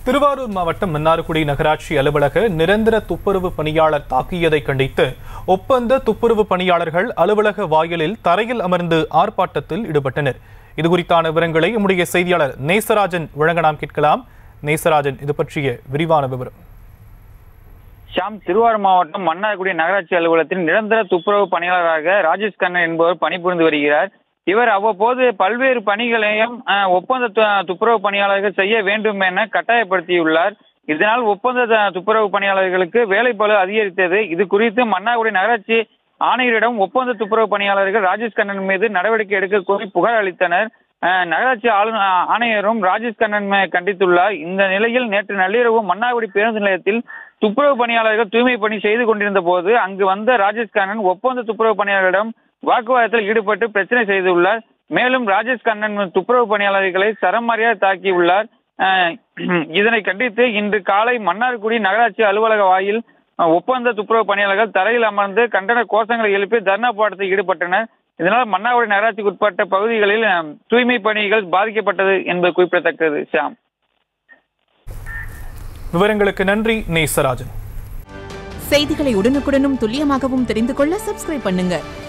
திருவாரூர் மாவட்டம் மன்னார்குடி நகராட்சி அலுவலக நிரந்தர துப்புரவு பணியாளர் தாக்கியதை கண்டித்து ஒப்பந்த துப்புரவு பணியாளர்கள் அலுவலக வாயிலில் தரையில் அமர்ந்து ஆர்ப்பாட்டத்தில் ஈடுபட்டனர் இது குறித்தான விவரங்களை நம்முடைய செய்தியாளர் நேசராஜன் வழங்க நாம் கேட்கலாம் நேசராஜன் இது பற்றிய விரிவான விவரம் ஷாம் திருவாரூர் மாவட்டம் மன்னார்குடி நகராட்சி அலுவலகத்தில் நிரந்தர துப்புரவு பணியாளராக ராஜேஷ் கண்ணன் என்பவர் பணிபுரிந்து வருகிறார் இவர் அவ்வப்போது பல்வேறு பணிகளையும் அஹ், ஒப்பந்த து- துப்புரவு பணியாளர்கள் செய்ய வேண்டும் என கட்டாயப்படுத்தியுள்ளார் இதனால் ஒப்பந்த த- துப்புரவு பணியாளர்களுக்கு வேலைப்பளு அதிகரித்தது இது குறித்து மன்னார்குடி நகராட்சி ஆணையரிடம் ஒப்பந்த துப்புரவு பணியாளர்கள் ராஜேஷ் கண்ணன் மீது நடவடிக்கை எடுக்க கோரி புகார் அளித்தனர் அஹ், நகராட்சி ஆளு ஆணையரும் ராஜேஷ் கண்ணன் மே- கண்டித்துள்ளார் இந்த நிலையில் நேற்று நள்ளிரவு மன்னார்குடி பேருந்து நிலையத்தில் துப்புரவு பணியாளர்கள் தூய்மை பணி செய்து கொண்டிருந்த போது அங்கு வந்த ராஜேஷ் கண்ணன் ஒப்பந்த துப்புரவு பணியாளர்களிடம் வாக்குவாதத்தில் ஈடுபட்டு பிரச்சனை செய்துள்ளார் மேலும் ராஜேஷ் கண்ணன் துப்புரவு பணியாளர்களை சரமாரியாக தாக்கியுள்ளார் அஹ், இதனை கண்டித்து இன்று காலை மன்னார்குடி நகராட்சி அலுவலக வாயில் அஹ், ஒப்பந்த துப்புரவு பணியாளர்கள் தரையில் அமர்ந்து கண்டன கோஷங்களை எழுப்பி தர்ணா போராட்டத்தில் ஈடுபட்டனர் இதனால் மன்னார்குடி நகராட்சிக்கு உட்பட்ட பகுதிகளில் அஹ், தூய்மை பணிகள் பாதிக்கப்பட்டது என்பது குறிப்பிடத்தக்கது ஷாம் விவரங்களுக்கு நன்றி நேசராஜன் செய்திகளை உடனுக்குடனும் துல்லியமாகவும் தெரிந்து கொள்ள சப்ஸ்கிரைப் பண்ணுங்க